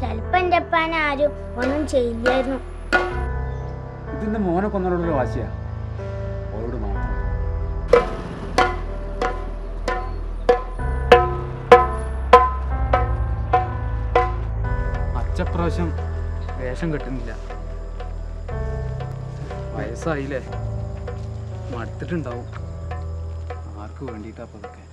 ചിലപ്പോ എന്റെ അപ്പാനെ ആരും ഒന്നും ചെയ്യില്ലായിരുന്നു ഇതിന്റെ മോനെ കൊന്നോടുള്ള വാശിയാ ഓളോട് മാത്രം അച്ചപ്രാവശ്യം വേഷം കെട്ടുന്നില്ല വയസ്സായില്ലേ മടുത്തിട്ടുണ്ടാവും ആർക്ക് വേണ്ടിയിട്ടാ അപ്പൊ അതൊക്കെ